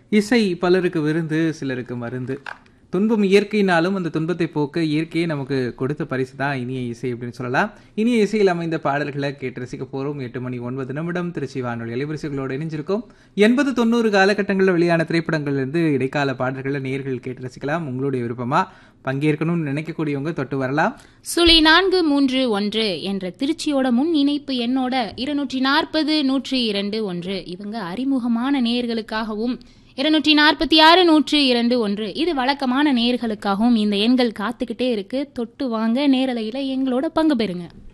இசை பலருக்கு விருந்து சிலருக்கு மருந்து துன்பம் இயற்கையினாலும் அந்த துன்பத்தை போக்க இயற்கையே நமக்கு கொடுத்த பரிசு தான் இனிய இசை அப்படின்னு சொல்லலாம் இனிய இசையில் அமைந்த பாடல்களை கேட்டு ரசிக்க போறோம் எட்டு மணி ஒன்பது நிமிடம் திருச்சி வானொலி அலைவரிசைகளோடு இணைஞ்சிருக்கோம் எண்பது தொண்ணூறு காலகட்டங்களில் வெளியான திரைப்படங்கள்லேருந்து இடைக்கால பாடல்களை நேர்கள் கேட்டு ரசிக்கலாம் உங்களுடைய விருப்பமா பங்கேற்கணும்னு நினைக்கக்கூடியவங்க தொட்டு வரலாம் சுழி நான்கு மூன்று ஒன்று என்ற திருச்சியோட முன் இணைப்பு எண்ணோட இருநூற்றி நாற்பது நூற்றி இரண்டு ஒன்று இவங்க அறிமுகமான நேர்களுக்காகவும் இருநூற்றி நாற்பத்தி ஆறு நூற்றி இரண்டு ஒன்று இது வழக்கமான நேர்களுக்காகவும் இந்த எண்கள் காத்துக்கிட்டே இருக்கு தொட்டு வாங்க நேரலையில் எங்களோட பங்கு பெறுங்க